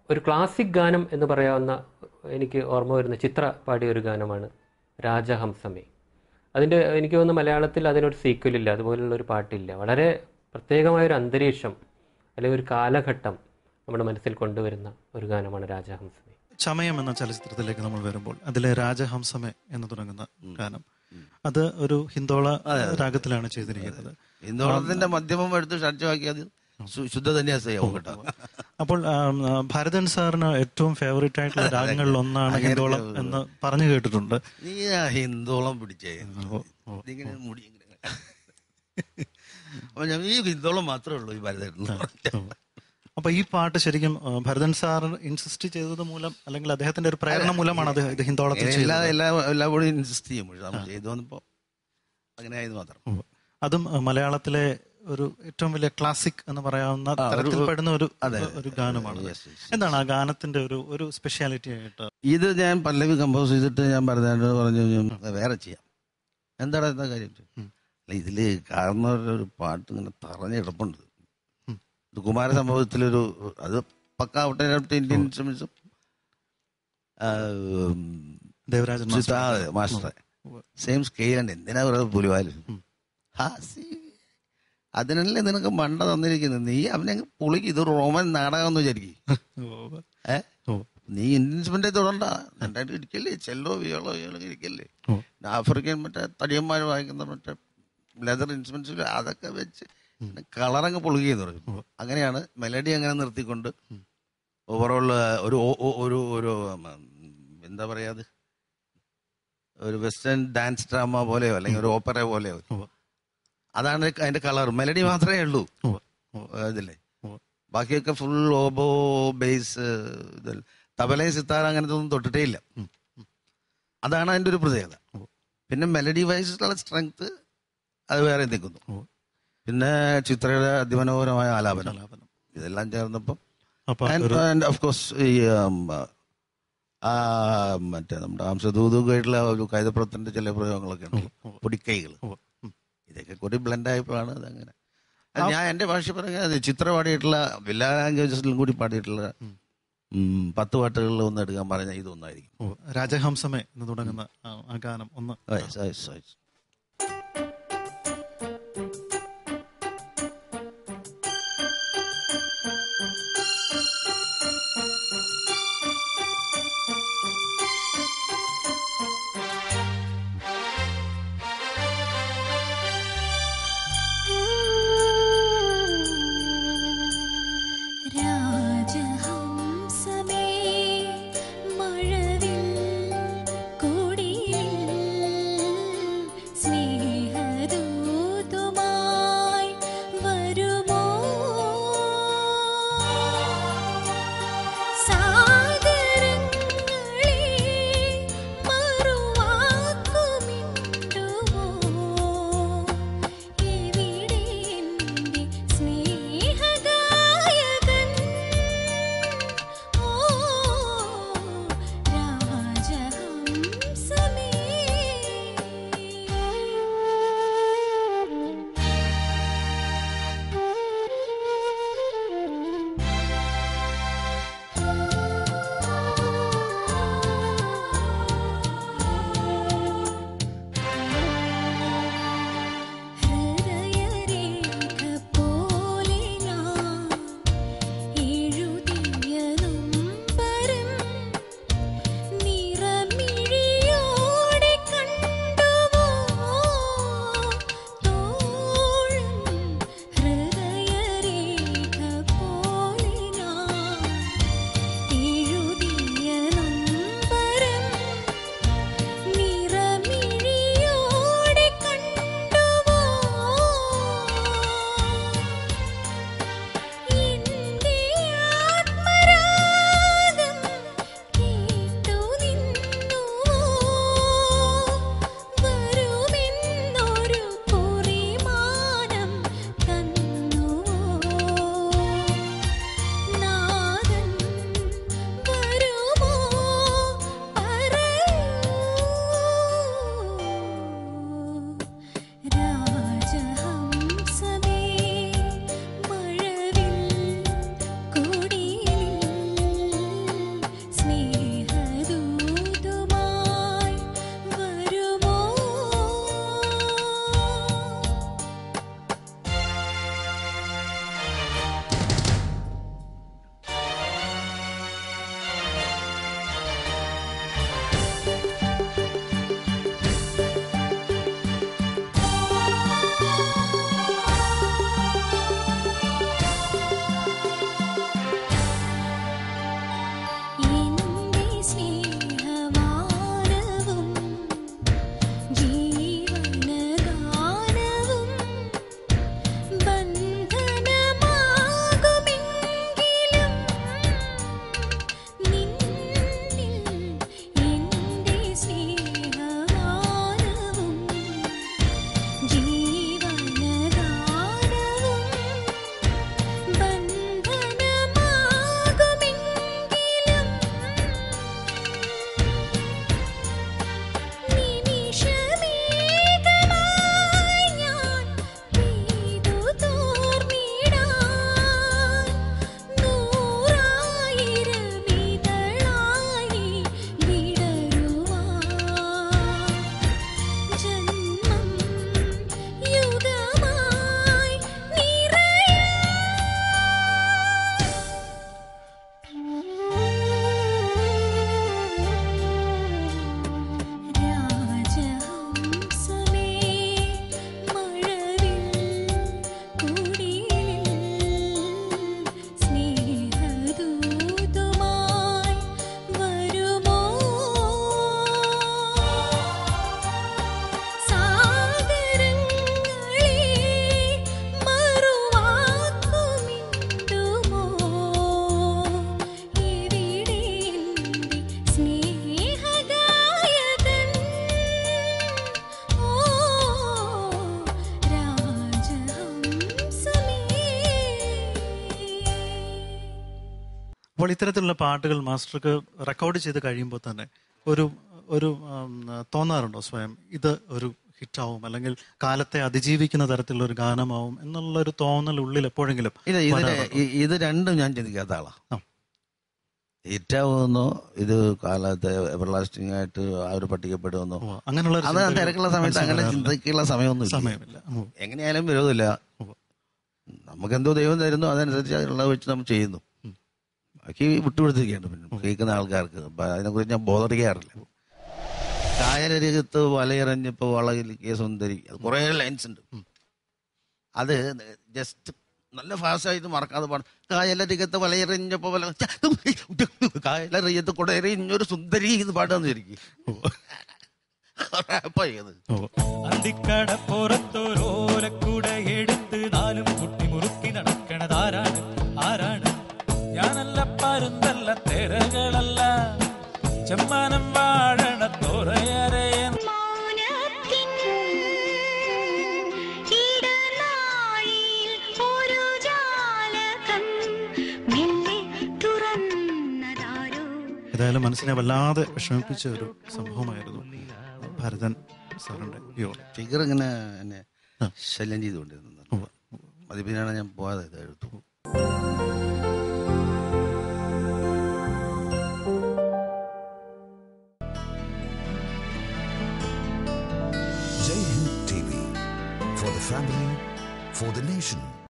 ഒരു ക്ലാസിക് ഗാനം എന്ന് പറയാവുന്ന എനിക്ക് ഓർമ്മ വരുന്ന ചിത്ര പാടിയ ഒരു ഗാനമാണ് രാജഹംസമേ അതിൻ്റെ എനിക്ക് തോന്നുന്നു മലയാളത്തിൽ അതിനൊരു സീക്വൽ ഇല്ല അതുപോലുള്ള ഒരു പാട്ടില്ല വളരെ പ്രത്യേകമായ ഒരു അന്തരീക്ഷം അല്ലെങ്കിൽ ഒരു കാലഘട്ടം നമ്മുടെ മനസ്സിൽ കൊണ്ടുവരുന്ന ഒരു ഗാനമാണ് രാജഹംസമേ ചമയം എന്ന ചലച്ചിത്രത്തിലേക്ക് നമ്മൾ വരുമ്പോൾ അതിലെ രാജഹംസമേ എന്ന് തുടങ്ങുന്ന ഗാനം അത് ഒരു ഹിന്ദോള രാഗത്തിലാണ് ചെയ്തിരിക്കുന്നത് ഹിന്ദോളത്തിന്റെ മധ്യമം എടുത്ത് ഷഡ്ജമാക്കി അത് ശു- ശുദ്ധ സന്യാസയാവും കേട്ടോ അപ്പോൾ ആം, ആ, ഭരതൻ സാറിന് ഏറ്റവും ഫേവറേറ്റ് ആയിട്ടുള്ള രാഗങ്ങളിൽ ഒന്നാണ് ഹിന്ദോളം എന്ന് പറഞ്ഞു കേട്ടിട്ടുണ്ട് നീ ആ ഹിന്ദോളം പിടിച്ചേ ഇതിങ്ങനെ മുടി ഇങ്ങനെ അപ്പൊ ഞാൻ ഈ ഹിന്ദോളം മാത്രമേ ഉള്ളൂ ഈ ഭരതേട്ടൻ അപ്പൊ ഈ പാട്ട് ശരിക്കും ആ, ഭരതൻ സാർ ഇൻസിസ്റ്റ് ചെയ്തത് മൂലം അല്ലെങ്കിൽ അദ്ദേഹത്തിന്റെ ഒരു പ്രേരണ മൂലമാണ് അത് ഇത് ഹിന്ദോളത്തിൽ എല്ലാ ചെയ്തത് എല്ലാ എല്ലാ കൂടി ഇൻസിസ്റ്റ് ചെയ്യും പക്ഷെ നമ്മൾ ചെയ്തു വന്നപ്പോ അങ്ങനെ ആയത് മാത്രം ഉവ്വ്. അതും ആ, മലയാളത്തിലെ ഒരു ഏറ്റവും വലിയ ക്ലാസിക് എന്ന് പറയാവുന്ന തരത്തിൽപ്പെടുന്ന ഒരു ഒരു ഗാനമാണ് Yes, yes. എന്താണ് ആ ഗാനത്തിന്റെ ഒരു ഒരു സ്പെഷ്യാലിറ്റി ആയിട്ട് ഇത് ഞാൻ പല്ലവി കമ്പോസ് ചെയ്തിട്ട് ഞാൻ ഭരതേട്ടനോട് പറഞ്ഞു ഞാൻ വേറെ ചെയ്യാം എന്താണ് എന്താ കാര്യം അല്ല ഇതില് കാരണം ഒരു പാട്ട് ഇങ്ങനെ തറഞ്ഞിടപ്പുണ്ട് ഇത് കുമാര സംഭവത്തിലൊരു അത് പക്ക ഔട്ട് ഇന്ത്യൻ ഇൻസ്ട്രുമെന്റ്സും ദേവരാജൻ മാസ്റ്റർ. മാസ്റ്റർ സെയിം സ്കെയിലുണ്ട് എന്തിനാ പറയുക പുലിവാല് ആ, സി. അതിനല്ലേ നിനക്ക് മണ്ട തന്നിരിക്കുന്നത് നീ അവനെ അങ്ങ് പുളിക്ക് ഇത് റോമൻ നാടകം എന്ന് വിചാരിക്കും ഉവ്വ്. ഏ ഉവ്വ്. നീ ഇൻസ്ട്രുമെന്റ് തൊടണ്ട നന്നായിട്ട് ഇരിക്കല്ലേ ചെല്ലോ വിയോളോ വിയോളോ ഇരിക്കല്ലേ ഉവ്വ്. ആഫ്രിക്കൻ മറ്റേ തടിയന്മാർ വാങ്ങിക്കുന്ന മറ്റേ ലെതർ ഇൻസ്ട്രുമെന്റ്സ് അതൊക്കെ വെച്ച് കളറങ്ങ് പൊളുകയെന്ന് പറയും അങ്ങനെയാണ് മെലഡി അങ്ങനെ നിർത്തിക്കൊണ്ട് ഓവറോൾ ഒരു ഓ- ഓ- ഒരു ഒരു ഉം, എന്താ പറയാ അത് ഒരു വെസ്റ്റേൺ ഡാൻസ് ഡ്രാമ പോലെയോ അല്ലെങ്കിൽ ഒരു ഓപ്പറ പോലെയോ ഉവ്വ്. അതാണ് അതിന്റെ കളർ മെലഡി മാത്രമേ ഉള്ളൂ ഉവ്വ്. ഉവ്വ്. ഇതില്ലേ ഉവ്വ്. ബാക്കിയൊക്കെ ഫുൾ ഓബോ ബേസ് ഇതല്ല തബലയും സിത്താര അങ്ങനത്തെ ഒന്നും തൊട്ടിട്ടേ ഇല്ല അതാണ് അതിന്റെ ഒരു പ്രത്യേകത ഉവ്വ്. പിന്നെ മെലഡി വൈസിലുള്ള സ്ട്രെങ്ത് അത് വേറെ നിൽക്കുന്നു ഉവ്വ്. പിന്നെ ചിത്രയുടെ അതിമനോഹരമായ ആലാപനം ആലാപനം. ഇതെല്ലാം ചേർന്നപ്പം അപ്പൊ ഒരു ഓഫ് കോഴ്സ് ഈ ഉം, ആ മറ്റേ നമ്മുടെ ആംശദൂതുമായിട്ടുള്ള ഒരു കൈതപ്പുറത്തിന്റെ ചില പ്രയോഗങ്ങളൊക്കെ ഉണ്ട് പൊടിക്കൈകൾ ഉവ്വ്. ഉം. ഇതൊക്കെ കൂടി ബ്ലെൻഡ് ആയപ്പോഴാണ് അതങ്ങനെ അത് ഞാൻ എന്റെ ഭാഷ പറഞ്ഞത് ചിത്ര പാടിയിട്ടുള്ള എല്ലാ ലാംഗ്വേജസിലും കൂടി പാടിയിട്ടുള്ള ഉം, പത്ത് പാട്ടുകളിൽ ഒന്ന് എടുക്കാൻ പറഞ്ഞാൽ ഇതൊന്നായിരിക്കും ഉവ്വ്. രാജഹംസമേ എന്ന് തുടങ്ങുന്ന ആ ആ ഗാനം ഒന്ന് Yes, yes, yes. രാജഹംസമേ മഴവിൽ കൊടിയിൽ അപ്പോൾ ഇത്തരത്തിലുള്ള പാട്ടുകൾ മാസ്റ്റർക്ക് റെക്കോർഡ് ചെയ്ത് കഴിയുമ്പോൾ തന്നെ ഒരു ഒരു ഉം, തോന്നാറുണ്ടോ സ്വയം ഇത് ഒരു ഹിറ്റാവും അല്ലെങ്കിൽ കാലത്തെ അതിജീവിക്കുന്ന തരത്തിലുള്ള ഒരു ഗാനമാവും എന്നുള്ള ഒരു തോന്നൽ ഉള്ളിൽ എപ്പോഴെങ്കിലും ഇല്ല ഇതിന് വരാറുണ്ടോ? ഇ- ഇത് രണ്ടും ഞാൻ ചിന്തിക്കാത്ത ആളാ ആ. ഹിറ്റാവുമെന്നോ ഇത് കാലത്ത് എവർലാസ്റ്റിംഗ് ആയിട്ട് ആ ഒരു പട്ടികപ്പെടുമെന്നോ ഉവ്വ്. അങ്ങനെയുള്ള ഒരു അത് ചിന്തകൾ തിരക്കുള്ള സമയത്ത് അങ്ങനെ മനസ്സിൽ വരാറില്ല. ചിന്തിക്കുള്ള സമയമൊന്നും സമയമില്ല ഉവ്വ്. എങ്ങനെയായാലും വിരോധമില്ല ഉവ്വ്. നമുക്കെന്തോ ദൈവം തരുന്നു അതനുസരിച്ച് അതിനുള്ളത് വെച്ച് നമ്മൾ ചെയ്യുന്നു ബാക്കി വിട്ടുകൊടുത്തിരിക്കുകയാണ് പിന്നെ കേൾക്കുന്ന ആൾക്കാർക്ക് അപ്പൊ അതിനെക്കുറിച്ച് ഞാൻ ബോധറിയാറില്ല കായലരികത്ത് വലയെറിഞ്ഞപ്പോ വളകിലിക്കിയ സുന്ദരി അത് കുറേ ലൈൻസ് ഉണ്ട് അത് ജസ്റ്റ് നല്ല ഫാസ്റ്റ് ആയിട്ട് മറക്കാതെ പാടും കായലരികത്ത് വലയെറിഞ്ഞപ്പോ വല കായലരികത്ത് കൂടെ എറിഞ്ഞൊരു സുന്ദരി എന്ന് പാടാന്ന് ശരിക്കും റാപ്പായി അത് ഉവ്വ്. അന്തിക്കടപ്പുറത്തൊരോരക്കുട എടുത്ത് നാലും കുട്ടി മുറുക്കി നടക്കണതാരാണ് ആരാണ് ഞാനല്ല പരുന്തല്ല തെരകളല്ല ചെമ്മാനം വാഴണ തോറയരയൻ മൗനത്തിൻ ഇടനാഴിയിൽ ഒരു ജാലകം മെല്ലെ തുറന്നതാരോ ഏതായാലും മനസ്സിനെ വല്ലാതെ വിഷമിപ്പിച്ച ഒരു സംഭവമായിരുന്നു ഭരതൻ സാറിന്റെ യോ ഫിഗർ ഇങ്ങനെ എന്നെ ആ. ശല്യം ചെയ്തുകൊണ്ടിരുന്നത് അത് പിന്നെയാണ് ഞാൻ പോയത് ഇത് എടുത്തു Jai Hind TV for the family, for the nation.